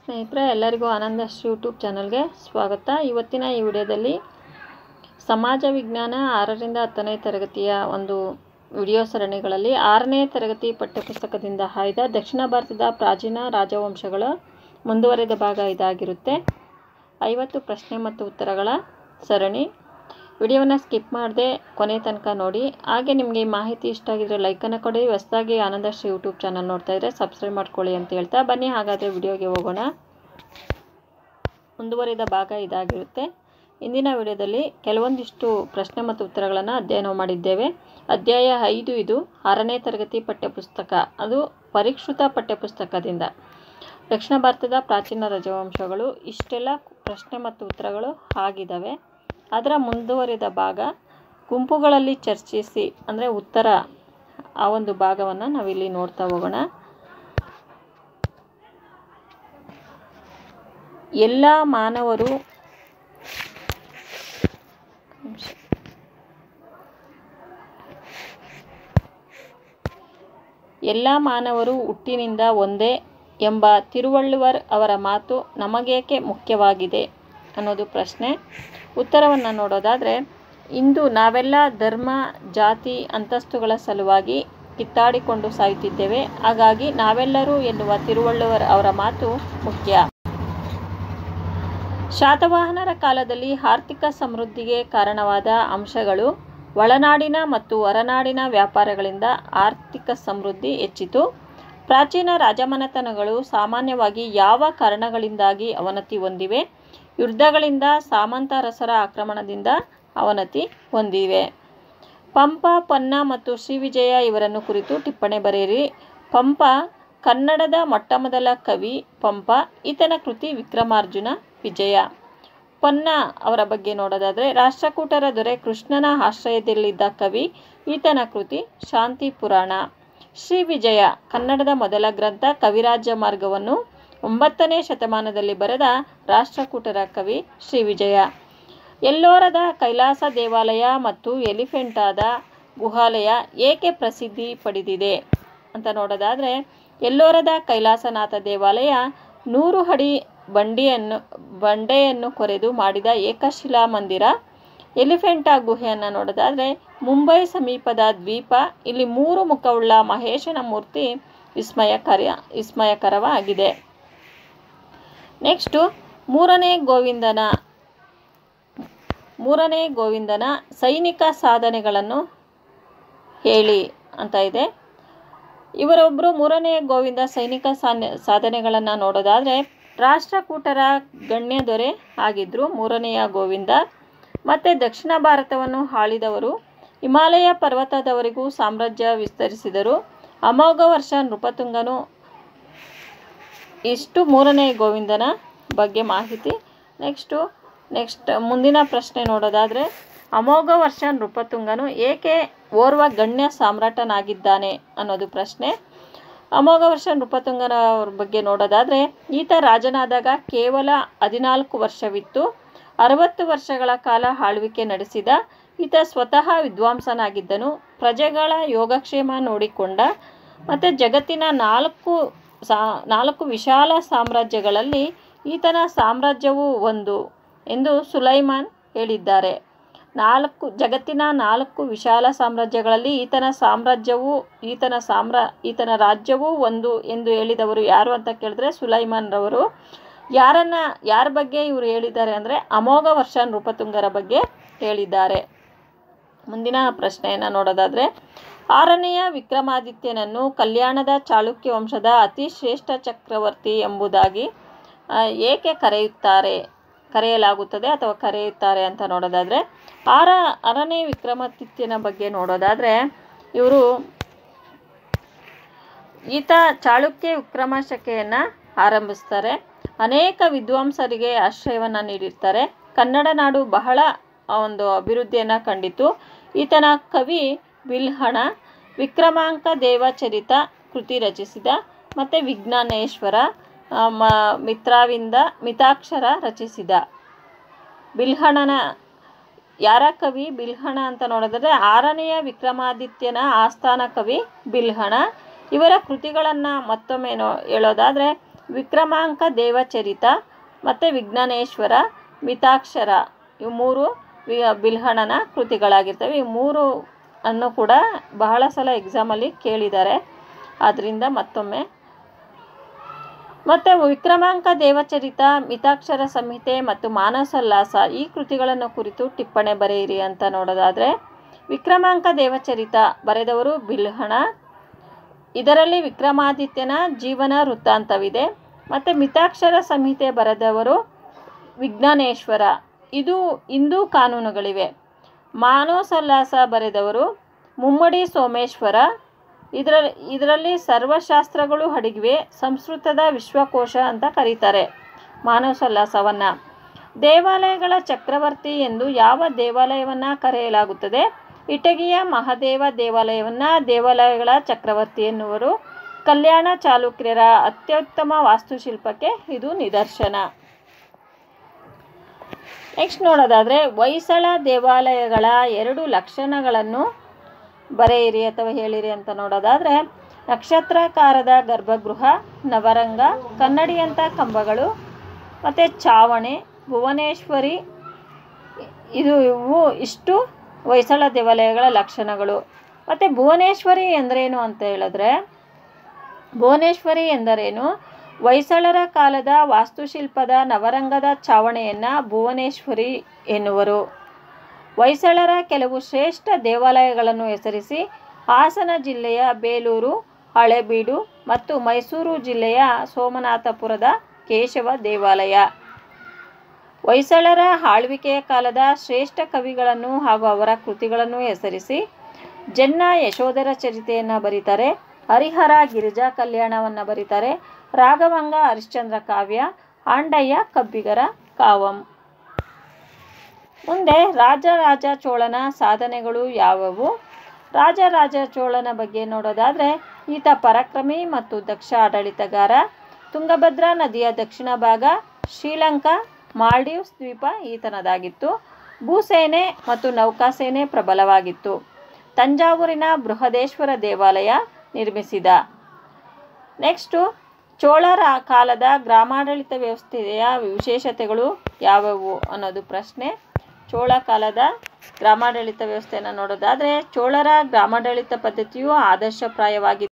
ಸ್ನೇಹಿತರೆ ಎಲ್ಲರಿಗೂ ಆನಂದಶ್ ಯೂಟ್ಯೂಬ್ ಚಾನಲ್ಗೆ ಸ್ವಾಗತ ಇವತ್ತಿನ ಈ ವಿಡಿಯೋದಲ್ಲಿ ಸಮಾಜ ವಿಜ್ಞಾನ ಆರರಿಂದ ಹತ್ತನೇ ತರಗತಿಯ ಒಂದು ವಿಡಿಯೋ ಸರಣಿಗಳಲ್ಲಿ ಆರನೇ ತರಗತಿ ಪಠ್ಯಪುಸ್ತಕದಿಂದ ಆಯ್ದ ದಕ್ಷಿಣ ಭಾರತದ ಪ್ರಾಚೀನ ರಾಜವಂಶಗಳ ಮುಂದುವರೆದ ಭಾಗ ಇದಾಗಿರುತ್ತೆ ಐವತ್ತು ಪ್ರಶ್ನೆ ಮತ್ತು ಉತ್ತರಗಳ ಸರಣಿ ವಿಡಿಯೋನ ಸ್ಕಿಪ್ ಮಾಡದೆ ಕೊನೆ ತನಕ ನೋಡಿ ಹಾಗೆ ನಿಮಗೆ ಈ ಮಾಹಿತಿ ಇಷ್ಟ ಆಗಿದ್ರೆ ಲೈಕನ್ನು ಕೊಡಿ ಹೊಸದಾಗಿ ಆನಂದಶ್ ಯೂಟ್ಯೂಬ್ ಚಾನಲ್ ನೋಡ್ತಾ ಇದ್ದರೆ ಸಬ್ಸ್ಕ್ರೈಬ್ ಮಾಡ್ಕೊಳ್ಳಿ ಅಂತ ಹೇಳ್ತಾ ಬನ್ನಿ ಹಾಗಾದರೆ ವಿಡಿಯೋಗೆ ಹೋಗೋಣ ಮುಂದುವರಿದ ಭಾಗ ಇದಾಗಿರುತ್ತೆ ಇಂದಿನ ವಿಡಿಯೋದಲ್ಲಿ ಕೆಲವೊಂದಿಷ್ಟು ಪ್ರಶ್ನೆ ಮತ್ತು ಉತ್ತರಗಳನ್ನು ಅಧ್ಯಯನ ಮಾಡಿದ್ದೇವೆ ಅಧ್ಯಾಯ ಐದು ಇದು ಆರನೇ ತರಗತಿ ಪಠ್ಯಪುಸ್ತಕ ಅದು ಪರಿಷ್ಕೃತ ಪಠ್ಯಪುಸ್ತಕದಿಂದ ದಕ್ಷಿಣ ಭಾರತದ ಪ್ರಾಚೀನ ರಾಜವಂಶಗಳು ಇಷ್ಟೆಲ್ಲ ಪ್ರಶ್ನೆ ಮತ್ತು ಉತ್ತರಗಳು ಆಗಿದ್ದಾವೆ ಅದರ ಮುಂದುವರಿದ ಭಾಗ ಗುಂಪುಗಳಲ್ಲಿ ಚರ್ಚಿಸಿ ಅಂದರೆ ಉತ್ತರ ಆ ಒಂದು ಭಾಗವನ್ನು ನಾವಿಲ್ಲಿ ನೋಡ್ತಾ ಹೋಗೋಣ ಎಲ್ಲ ಮಾನವರು ನಿಮಿಷ. ಎಲ್ಲ ಮಾನವರು ಹುಟ್ಟಿನಿಂದ ಒಂದೇ ಎಂಬ ತಿರುವಳ್ಳುವರ್ ಅವರ ಮಾತು ನಮಗೇಕೆ ಮುಖ್ಯವಾಗಿದೆ ಅನ್ನೋದು ಪ್ರಶ್ನೆ ಉತ್ತರವನ್ನು ನೋಡೋದಾದರೆ ಇಂದು ನಾವೆಲ್ಲ ಧರ್ಮ ಜಾತಿ ಅಂತಸ್ತುಗಳ ಸಲುವಾಗಿ ಕಿತ್ತಾಡಿಕೊಂಡು ಸಾಯುತ್ತಿದ್ದೇವೆ ಹಾಗಾಗಿ ನಾವೆಲ್ಲರೂ ಎನ್ನುವ ತಿರುವಳ್ಳುವರ್ ಅವರ ಮಾತು ಮುಖ್ಯ ಶಾತವಾಹನರ ಕಾಲದಲ್ಲಿ ಆರ್ಥಿಕ ಸಮೃದ್ಧಿಗೆ ಕಾರಣವಾದ ಅಂಶಗಳು ಒಳನಾಡಿನ ಮತ್ತು ಹೊರನಾಡಿನ ವ್ಯಾಪಾರಗಳಿಂದ ಆರ್ಥಿಕ ಸಮೃದ್ಧಿ ಹೆಚ್ಚಿತು ಪ್ರಾಚೀನ ರಾಜಮನೆತನಗಳು ಸಾಮಾನ್ಯವಾಗಿ ಯಾವ ಕಾರಣಗಳಿಂದಾಗಿ ಅವನತಿ ಹೊಂದಿವೆ ಯುದ್ಧಗಳಿಂದ ಸಾಮಂತ ರಸರ ಆಕ್ರಮಣದಿಂದ ಅವನತಿ ಹೊಂದಿವೆ ಪಂಪ ಪನ್ನ ಮತ್ತು ಶ್ರೀವಿಜಯ ಇವರನ್ನು ಕುರಿತು ಟಿಪ್ಪಣಿ ಬರೆಯಿರಿ ಪಂಪ ಕನ್ನಡದ ಮೊಟ್ಟಮೊದಲ ಕವಿ ಪಂಪ ಈತನ ಕೃತಿ ವಿಕ್ರಮಾರ್ಜುನ ವಿಜಯ ಪೊನ್ನ ಅವರ ಬಗ್ಗೆ ನೋಡೋದಾದರೆ ರಾಷ್ಟ್ರಕೂಟರ ದೊರೆ ಕೃಷ್ಣನ ಆಶ್ರಯದಲ್ಲಿದ್ದ ಕವಿ ಈತನ ಕೃತಿ ಶಾಂತಿ ಪುರಾಣ ಶ್ರೀ ವಿಜಯ ಕನ್ನಡದ ಮೊದಲ ಗ್ರಂಥ ಕವಿರಾಜ್ಯ ಮಾರ್ಗವನ್ನು ಒಂಬತ್ತನೇ ಶತಮಾನದಲ್ಲಿ ಬರೆದ ರಾಷ್ಟ್ರಕೂಟರ ಕವಿ ಶ್ರೀ ವಿಜಯ ಎಲ್ಲೋರದ ಕೈಲಾಸ ದೇವಾಲಯ ಮತ್ತು ಎಲಿಫೆಂಟಾದ ಗುಹಾಲಯ ಏಕೆ ಪ್ರಸಿದ್ಧಿ ಪಡೆದಿದೆ ಅಂತ ನೋಡೋದಾದರೆ ಎಲ್ಲೋರದ ಕೈಲಾಸನಾಥ ದೇವಾಲಯ ನೂರು ಅಡಿ ಬಂಡಿಯನ್ನು ಬಂಡೆಯನ್ನು ಕೊರೆದು ಮಾಡಿದ ಏಕಶಿಲಾ ಮಂದಿರ ಎಲಿಫೆಂಟಾ ಗುಹೆಯನ್ನು ನೋಡೋದಾದರೆ ಮುಂಬೈ ಸಮೀಪದ ದ್ವೀಪ ಇಲ್ಲಿ ಮೂರು ಮುಖವುಳ್ಳ ಮಹೇಶನ ಮೂರ್ತಿ ವಿಸ್ಮಯಕರ ವಿಸ್ಮಯಕರವಾಗಿದೆ ನೆಕ್ಸ್ಟು ಮೂರನೇ ಗೋವಿಂದನ ಮೂರನೇ ಗೋವಿಂದನ ಸೈನಿಕ ಸಾಧನೆಗಳನ್ನು ಹೇಳಿ ಅಂತ ಇದೆ ಇವರೊಬ್ಬರು ಮೂರನೇ ಗೋವಿಂದ ಸೈನಿಕ ಸಾಧನೆಗಳನ್ನು ನೋಡೋದಾದರೆ ರಾಷ್ಟ್ರಕೂಟರ ಗಣ್ಯ ದೊರೆ ಆಗಿದ್ದರು ಮೂರನೆಯ ಗೋವಿಂದ ಮತ್ತು ದಕ್ಷಿಣ ಭಾರತವನ್ನು ಆಳಿದವರು ಹಿಮಾಲಯ ಪರ್ವತದವರೆಗೂ ಸಾಮ್ರಾಜ್ಯ ವಿಸ್ತರಿಸಿದರು ಅಮೋಘ ವರ್ಷ ನೃಪತುಂಗನು ಇಷ್ಟು ಮೂರನೇ ಗೋವಿಂದನ ಬಗ್ಗೆ ಮಾಹಿತಿ ನೆಕ್ಸ್ಟು ನೆಕ್ಸ್ಟ್ ಮುಂದಿನ ಪ್ರಶ್ನೆ ನೋಡೋದಾದರೆ ಅಮೋಘ ವರ್ಷ ನೃಪತುಂಗನು ಏಕೆ ಓರ್ವ ಗಣ್ಯ ಸಾಮ್ರಾಟನಾಗಿದ್ದಾನೆ ಅನ್ನೋದು ಪ್ರಶ್ನೆ ಅಮೋಘ ವರ್ಷ ನೃಪತುಂಗನ ಅವ್ರ ಬಗ್ಗೆ ನೋಡೋದಾದರೆ ಈತ ರಾಜನಾದಾಗ ಕೇವಲ ಹದಿನಾಲ್ಕು ವರ್ಷವಿತ್ತು ಅರವತ್ತು ವರ್ಷಗಳ ಕಾಲ ಆಳ್ವಿಕೆ ನಡೆಸಿದ ಈತ ಸ್ವತಃ ವಿದ್ವಾಂಸನಾಗಿದ್ದನು ಪ್ರಜೆಗಳ ಯೋಗಕ್ಷೇಮ ನೋಡಿಕೊಂಡ ಮತ್ತು ಜಗತ್ತಿನ ನಾಲ್ಕು ಸಾ ನಾಲ್ಕು ವಿಶಾಲ ಸಾಮ್ರಾಜ್ಯಗಳಲ್ಲಿ ಈತನ ಸಾಮ್ರಾಜ್ಯವು ಒಂದು ಎಂದು ಸುಲೈಮಾನ್ ಹೇಳಿದ್ದಾರೆ ನಾಲ್ಕು ಜಗತ್ತಿನ ನಾಲ್ಕು ವಿಶಾಲ ಸಾಮ್ರಾಜ್ಯಗಳಲ್ಲಿ ಈತನ ಸಾಮ್ರಾಜ್ಯವು ಈತನ ಸಾಮ್ರಾ ಈತನ ರಾಜ್ಯವೂ ಒಂದು ಎಂದು ಹೇಳಿದವರು ಯಾರು ಅಂತ ಕೇಳಿದ್ರೆ ಸುಲೈಮಾನ್ರವರು ಯಾರನ್ನ ಯಾರ ಬಗ್ಗೆ ಇವರು ಹೇಳಿದ್ದಾರೆ ಅಂದರೆ ಅಮೋಘ ವರ್ಷ ನೃಪತುಂಗರ ಬಗ್ಗೆ ಹೇಳಿದ್ದಾರೆ ಮುಂದಿನ ಪ್ರಶ್ನೆಯನ್ನು ನೋಡೋದಾದರೆ ಆರನೆಯ ವಿಕ್ರಮಾದಿತ್ಯನನ್ನು ಕಲ್ಯಾಣದ ಚಾಳುಕ್ಯ ವಂಶದ ಅತಿ ಶ್ರೇಷ್ಠ ಚಕ್ರವರ್ತಿ ಎಂಬುದಾಗಿ ಏಕೆ ಕರೆಯುತ್ತಾರೆ ಕರೆಯಲಾಗುತ್ತದೆ ಅಥವಾ ಕರೆಯುತ್ತಾರೆ ಅಂತ ನೋಡೋದಾದರೆ ಆರ ಆರನೇ ವಿಕ್ರಮಾದಿತ್ಯನ ಬಗ್ಗೆ ನೋಡೋದಾದರೆ ಇವರು ಈತ ಚಾಳುಕ್ಯ ವಿಕ್ರಮಶಕೆಯನ್ನು ಆರಂಭಿಸ್ತಾರೆ ಅನೇಕ ವಿದ್ವಾಂಸರಿಗೆ ಆಶ್ರಯವನ್ನು ನೀಡಿರ್ತಾರೆ ಕನ್ನಡ ನಾಡು ಬಹಳ ಒಂದು ಅಭಿವೃದ್ಧಿಯನ್ನು ಕಂಡಿತು ಈತನ ಕವಿ ಬಿಲ್ಹಣ ವಿಕ್ರಮಾಂಕ ದೇವಚರಿತ ಕೃತಿ ರಚಿಸಿದ ಮತ್ತು ವಿಜ್ಞಾನೇಶ್ವರ ಮ ಮಿತ್ರಾವಿಂದ ಮಿತಾಕ್ಷರ ರಚಿಸಿದ ಬಿಲ್ಹಣನ ಯಾರ ಕವಿ ಬಿಲ್ಹಣ ಅಂತ ನೋಡಿದ್ರೆ ಆರನೆಯ ವಿಕ್ರಮಾದಿತ್ಯನ ಆಸ್ಥಾನ ಕವಿ ಬಿಲ್ಹಣ ಇವರ ಕೃತಿಗಳನ್ನು ಮತ್ತೊಮ್ಮೆ ನೋ ಹೇಳೋದಾದರೆ ವಿಕ್ರಮಾಂಕ ದೇವಚರಿತ ಮತ್ತು ವಿಜ್ಞಾನೇಶ್ವರ ಮಿತಾಕ್ಷರ ಇವು ಮೂರು ವಿ- ಬಿಲ್ಹಣನ ಕೃತಿಗಳಾಗಿರ್ತವೆ ಈ ಮೂರು ಅನ್ನು ಕೂಡ ಬಹಳ ಸಲ ಎಕ್ಸಾಮಲ್ಲಿ ಕೇಳಿದ್ದಾರೆ ಆದ್ದರಿಂದ ಮತ್ತೊಮ್ಮೆ ಮತ್ತು ವಿಕ್ರಮಾಂಕ ದೇವಚರಿತ ಮಿತಾಕ್ಷರ ಸಂಹಿತೆ ಮತ್ತು ಮಾನಸೋಲ್ಲಾಸ ಈ ಕೃತಿಗಳನ್ನು ಕುರಿತು ಟಿಪ್ಪಣಿ ಬರೆಯಿರಿ ಅಂತ ನೋಡೋದಾದರೆ ವಿಕ್ರಮಾಂಕ ದೇವಚರಿತ ಬರೆದವರು ಬಿಲ್ಹಣ ಇದರಲ್ಲಿ ವಿಕ್ರಮಾದಿತ್ಯನ ಜೀವನ ವೃತ್ತಾಂತವಿದೆ ಮತ್ತು ಮಿತಾಕ್ಷರ ಸಂಹಿತೆ ಬರೆದವರು ವಿಜ್ಞಾನೇಶ್ವರ ಇದು ಹಿಂದೂ ಕಾನೂನುಗಳಿವೆ ಮಾನೋಸಲ್ಲಾಸ ಬರೆದವರು ಮುಮ್ಮಡಿ ಸೋಮೇಶ್ವರ ಇದರ ಇದರಲ್ಲಿ ಸರ್ವಶಾಸ್ತ್ರಗಳು ಅಡಗಿವೆ ಸಂಸ್ಕೃತದ ವಿಶ್ವಕೋಶ ಅಂತ ಕರೀತಾರೆ ಮಾನವಸಲ್ಲಾಸವನ್ನು ದೇವಾಲಯಗಳ ಚಕ್ರವರ್ತಿ ಎಂದು ಯಾವ ದೇವಾಲಯವನ್ನು ಕರೆಯಲಾಗುತ್ತದೆ ಇಟಗಿಯ ಮಹಾದೇವ ದೇವಾಲಯವನ್ನು ದೇವಾಲಯಗಳ ಚಕ್ರವರ್ತಿ ಎನ್ನುವರು ಕಲ್ಯಾಣ ಚಾಲುಕ್ಯರ ಅತ್ಯುತ್ತಮ ವಾಸ್ತುಶಿಲ್ಪಕ್ಕೆ ಇದು ನಿದರ್ಶನ ನೆಕ್ಸ್ಟ್ ನೋಡೋದಾದರೆ ಹೊಯ್ಸಳ ದೇವಾಲಯಗಳ ಎರಡು ಲಕ್ಷಣಗಳನ್ನು ಬರೆಯಿರಿ ಅಥವಾ ಹೇಳಿರಿ ಅಂತ ನೋಡೋದಾದರೆ ನಕ್ಷತ್ರಾಕಾರದ ಗರ್ಭಗೃಹ ನವರಂಗ ಕನ್ನಡಿಯಂಥ ಕಂಬಗಳು ಮತ್ತು ಚಾವಣೆ ಭುವನೇಶ್ವರಿ ಇದು ಇವು ಇಷ್ಟು ಹೊಯ್ಸಳ ದೇವಾಲಯಗಳ ಲಕ್ಷಣಗಳು ಮತ್ತು ಭುವನೇಶ್ವರಿ ಎಂದರೇನು ಅಂತ ಹೇಳಿದ್ರೆ ಭುವನೇಶ್ವರಿ ಎಂದರೇನು ಹೊಯ್ಸಳರ ಕಾಲದ ವಾಸ್ತುಶಿಲ್ಪದ ನವರಂಗದ ಚಾವಣೆಯನ್ನು ಭುವನೇಶ್ವರಿ ಎನ್ನುವರು ಹೊಯ್ಸಳರ ಕೆಲವು ಶ್ರೇಷ್ಠ ದೇವಾಲಯಗಳನ್ನು ಹೆಸರಿಸಿ ಹಾಸನ ಜಿಲ್ಲೆಯ ಬೇಲೂರು ಹಳೆಬೀಡು ಮತ್ತು ಮೈಸೂರು ಜಿಲ್ಲೆಯ ಸೋಮನಾಥಪುರದ ಕೇಶವ ದೇವಾಲಯ ಹೊಯ್ಸಳರ ಆಳ್ವಿಕೆಯ ಕಾಲದ ಶ್ರೇಷ್ಠ ಕವಿಗಳನ್ನು ಹಾಗೂ ಅವರ ಕೃತಿಗಳನ್ನು ಹೆಸರಿಸಿ ಜನ್ನ ಯಶೋಧರ ಚರಿತೆಯನ್ನು ಬರೀತಾರೆ ಹರಿಹರ ಗಿರಿಜಾ ಕಲ್ಯಾಣವನ್ನು ಬರೀತಾರೆ ರಾಘವಂಗ ಹರಿಶ್ಚಂದ್ರ ಕಾವ್ಯ ಆಂಡಯ್ಯ ಕಬ್ಬಿಗರ ಕಾವಂ ಮುಂದೆ ರಾಜರಾಜ ಚೋಳನ ಸಾಧನೆಗಳು ಯಾವುವು ರಾಜರಾಜ ಚೋಳನ ಬಗ್ಗೆ ನೋಡೋದಾದರೆ ಈತ ಪರಾಕ್ರಮಿ ಮತ್ತು ದಕ್ಷ ಆಡಳಿತಗಾರ ತುಂಗಭದ್ರಾ ನದಿಯ ದಕ್ಷಿಣ ಭಾಗ ಶ್ರೀಲಂಕಾ ಮಾಲ್ಡೀವ್ಸ್ ದ್ವೀಪ ಈತನದಾಗಿತ್ತು ಭೂಸೇನೆ ಮತ್ತು ನೌಕಾಸೇನೆ ಪ್ರಬಲವಾಗಿತ್ತು ತಂಜಾವೂರಿನ ಬೃಹದೇಶ್ವರ ದೇವಾಲಯ ನಿರ್ಮಿಸಿದ ನೆಕ್ಸ್ಟು ಚೋಳರ ಕಾಲದ ಗ್ರಾಮಾಡಳಿತ ವ್ಯವಸ್ಥೆಯ ವಿಶೇಷತೆಗಳು ಯಾವುವು ಅನ್ನೋದು ಪ್ರಶ್ನೆ ಚೋಳ ಕಾಲದ ಗ್ರಾಮಾಡಳಿತ ವ್ಯವಸ್ಥೆಯನ್ನು ನೋಡೋದಾದರೆ ಚೋಳರ ಗ್ರಾಮಾಡಳಿತ ಪದ್ಧತಿಯು ಆದರ್ಶಪ್ರಾಯವಾಗಿತ್ತು